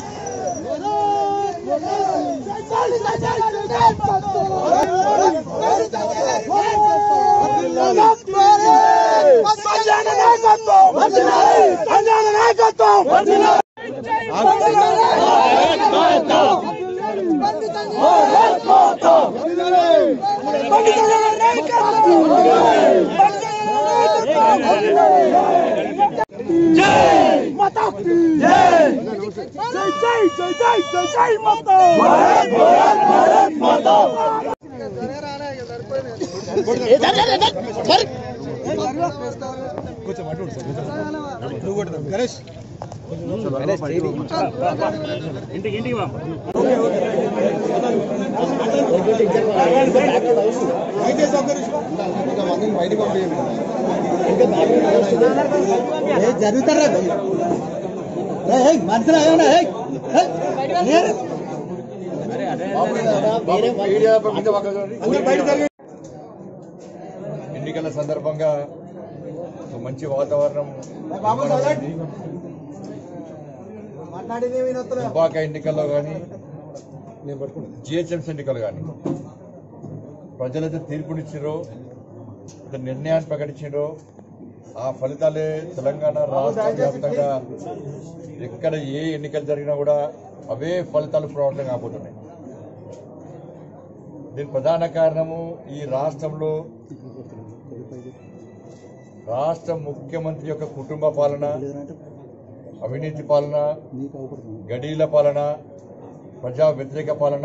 జరుగుతారా మనసులో ఏమన్నా ఏయ్, ఏయ్, నేను- ఎన్నికల సందర్భంగా ఒక మంచి వాతావరణం నిర్మాణమైంది. దుబ్బాక ఎన్నికల్లో కానీ జిహెచ్ఎంసీ ఎన్నికలు కానీ ప్రజలైతే తీర్పునిచ్చారో ఒక నిర్ణయాన్ని ప్రకటించారో ఆ ఫలితాలే తెలంగాణ రాష్ట్ర వ్యాప్తంగా ఎక్కడ ఏ ఎన్నికలు జరిగినా కూడా అవే ఫలితాలు పునరావృతం కాబోతున్నాయి దీని ప్రధాన కారణము ఈ రాష్ట్రంలో రాష్ట్ర ముఖ్యమంత్రి యొక్క కుటుంబ పాలన అవినీతి పాలన గడీల పాలన ప్రజా వ్యతిరేక పాలన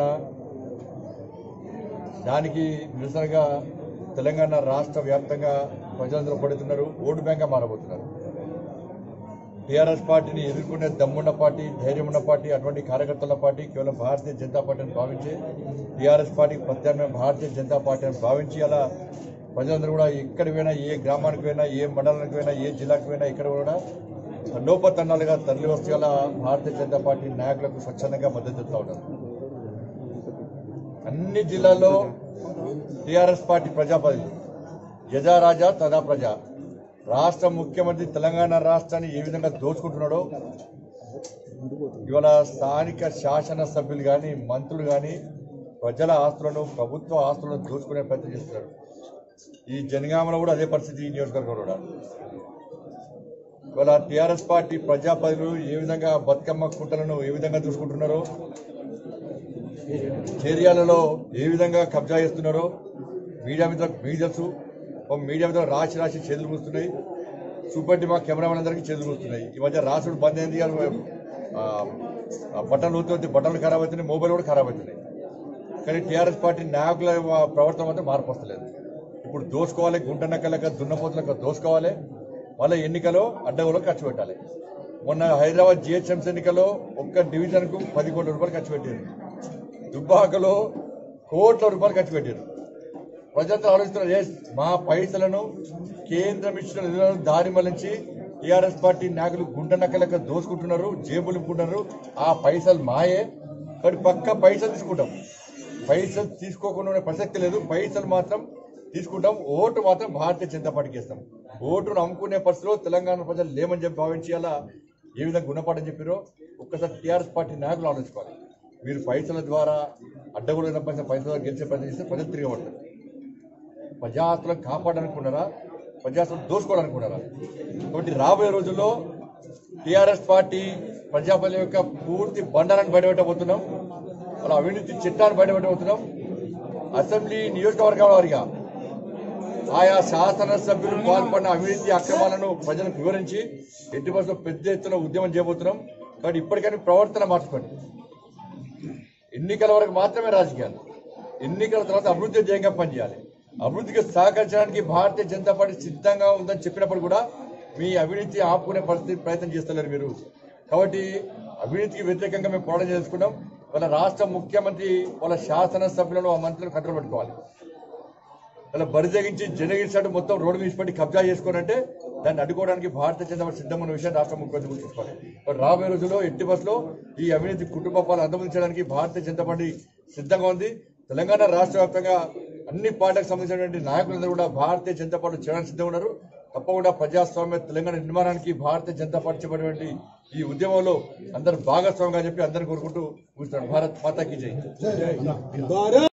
దానికి నిరసనగా తెలంగాణ రాష్ట్ర వ్యాప్తంగా ప్రజలందరూ పడుతున్నారు ఓటు బ్యాంక్గా మారబోతున్నారు టీఆర్ఎస్ పార్టీని ఎదుర్కొనే దమ్మున్న పార్టీ ధైర్యం ఉన్న పార్టీ అటువంటి కార్యకర్తల పార్టీ కేవలం భారతీయ జనతా పార్టీని భావించి టీఆర్ఎస్ పార్టీకి ప్రత్యామ్నాయం భారతీయ జనతా పార్టీ అని భావించి అలా ప్రజలందరూ కూడా ఎక్కడికి పోయినా ఏ గ్రామానికి పోయినా ఏ మండలానికి పోయినా ఏ జిల్లాకి పోయినా ఇక్కడ కూడా తండోపతండాలుగా తరలి వస్తే అలా భారతీయ జనతా పార్టీ నాయకులకు స్వచ్ఛందంగా మద్దతు ఇస్తూ ఉన్నారు అన్ని జిల్లాల్లో టీఆర్ఎస్ పార్టీ ప్రజాప్రతినిధులు యజా రాజా తదా ప్రజ రాష్ట్ర ముఖ్యమంత్రి తెలంగాణ రాష్ట్రాన్ని ఏ విధంగా దోచుకుంటున్నాడో ఇవాళ స్థానిక శాసన సభ్యులు కానీ మంత్రులు కానీ ప్రజల ఆస్తులను ప్రభుత్వ ఆస్తులను దోచుకునే ప్రయత్నం చేస్తున్నారు ఈ జనగామలో కూడా అదే పరిస్థితి ఈ నియోజకవర్గంలో కూడా ఇవాళ టీఆర్ఎస్ పార్టీ ప్రజాప్రతినిధులు ఏ విధంగా బతుకమ్మ కుంటలను ఏ విధంగా చూసుకుంటున్నారో ఏరియాలలో ఏ విధంగా కబ్జా చేస్తున్నారో మీడియా మీద మీకు తెలుసు ఓ మీడియా మీద రాసి రాసి చేతులు కూస్తున్నాయి చూపట్టి మా కెమెరామెన్ అందరికీ చేతులు కూస్తున్నాయి ఈ మధ్య రాసుడు బంద్ అయింది ఆ, ఆ బట్టలు ఊతుంది బట్టలు ఖరాబ్ అవుతున్నాయి మొబైల్ కూడా ఖరాబ్ అవుతున్నాయి కానీ టీఆర్ఎస్ పార్టీ నాయకుల ప్రవర్తన మాత్రం మార్పు వస్తలేదు ఇప్పుడు దోసుకోవాలి గుంటనక్కలక దున్నపోతులకు దోసుకోవాలి మళ్ళీ ఎన్నికలో అడ్డగోలో ఖర్చు పెట్టాలి మొన్న హైదరాబాద్ జిహెచ్ఎంసీ ఎన్నికలో ఒక్క డివిజన్కు పది కోట్ల రూపాయలు ఖర్చు పెట్టారు దుబ్బాకలో కోట్ల రూపాయలు ఖర్చు పెట్టారు ప్రజలతో ఆలోచిస్తున్నారు "ఎస్, మా పైసలను కేంద్రం ఇచ్చిన నిధులను దారి మళ్లించి టీఆర్ఎస్ పార్టీ నాయకులు గుంటనక్కలక దోసుకుంటున్నారు జేబులు నింపుకుంటున్నారు ఆ పైసలు మాయే కానీ పక్క పైసలు తీసుకుంటాం పైసలు తీసుకోకుండా ఉండే ప్రసక్తి లేదు పైసలు మాత్రం తీసుకుంటాం ఓటు మాత్రం భారతీయ జనతా పార్టీకి ఇస్తాం ఓటును అమ్ముకునే పరిస్థితిలో తెలంగాణ ప్రజలు లేమని చెప్పి భావించి అలా ఏ విధంగా గుణపాఠం చెప్పారో ఒక్కసారి టీఆర్ఎస్ పార్టీ నాయకులు ఆలోచించుకోవాలి మీరు పైసల ద్వారా అడ్డగోలు సంపాదించిన పైసల ద్వారా గెలిచే ప్రయత్నం చేస్తే ప్రజలు తిరగబడతారు ప్రజాస్తులను కాపాడాలనుకున్నారా ప్రజాస్తులను దోసుకోవాలనుకున్నారా కాబట్టి రాబోయే రోజుల్లో టీఆర్ఎస్ పార్టీ ప్రజాప్రతినిధుల యొక్క పూర్తి బండారాన్ని బయటపెట్టబోతున్నాం అలా అవినీతి చట్టాన్ని బయటపెట్టబోతున్నాం అసెంబ్లీ నియోజకవర్గాల వారిగా ఆయా శాసనసభ్యులు పాల్పడిన అవినీతి అక్రమాలను ప్రజలకు వివరించి ఎట్టి బస్సులో పెద్ద ఎత్తున ఉద్యమం చేయబోతున్నాం కాబట్టి ఇప్పటికైనా ప్రవర్తన మార్చుకోండి ఎన్నికల వరకు మాత్రమే రాజకీయాలు ఎన్నికల తర్వాత అభివృద్ధి ధ్యేయంగా పనిచేయాలి అభివృద్ధికి సహకరించడానికి భారతీయ జనతా పార్టీ సిద్ధంగా ఉందని చెప్పినప్పుడు కూడా మీ అవినీతి ఆపుకునే పరిస్థితి ప్రయత్నం చేస్తలేరు మీరు కాబట్టి అవినీతికి వ్యతిరేకంగా మేము పోరాటం చేసుకున్నాం వాళ్ళ రాష్ట్ర ముఖ్యమంత్రి వాళ్ళ శాసనసభ్యులను ఆ మంత్రులను కంట్రోల్ పెట్టుకోవాలి అలా బరితెగించి జనగిరిసాడు మొత్తం రోడ్డు మీద పెట్టి కబ్జా చేసుకోనంటే దాన్ని అడ్డుకోవడానికి భారతీయ జనతా పార్టీ సిద్ధమైన విషయం రాష్ట్ర ముఖ్యమంత్రి గుర్తుంచుకోవాలి మరి రాబోయే రోజుల్లో ఎట్టి బస్సులో ఈ అవినీతి కుటుంబ పాలన అంతమొందించడానికి భారతీయ జనతా పార్టీ సిద్ధంగా ఉంది తెలంగాణ రాష్ట్ర వ్యాప్తంగా అన్ని పార్టీలకు సంబంధించినటువంటి నాయకులందరూ కూడా భారతీయ జనతా పార్టీ చేయడానికి సిద్ధంగా ఉన్నారు తప్పకుండా ప్రజాస్వామ్య తెలంగాణ నిర్మాణానికి భారతీయ జనతా పార్టీ చేపట్టినటువంటి ఈ ఉద్యమంలో అందరూ భాగస్వామిగా చెప్పి అందరిని కోరుకుంటూ కూర్చున్నాడు భారత్ మాతాకి జై భారత్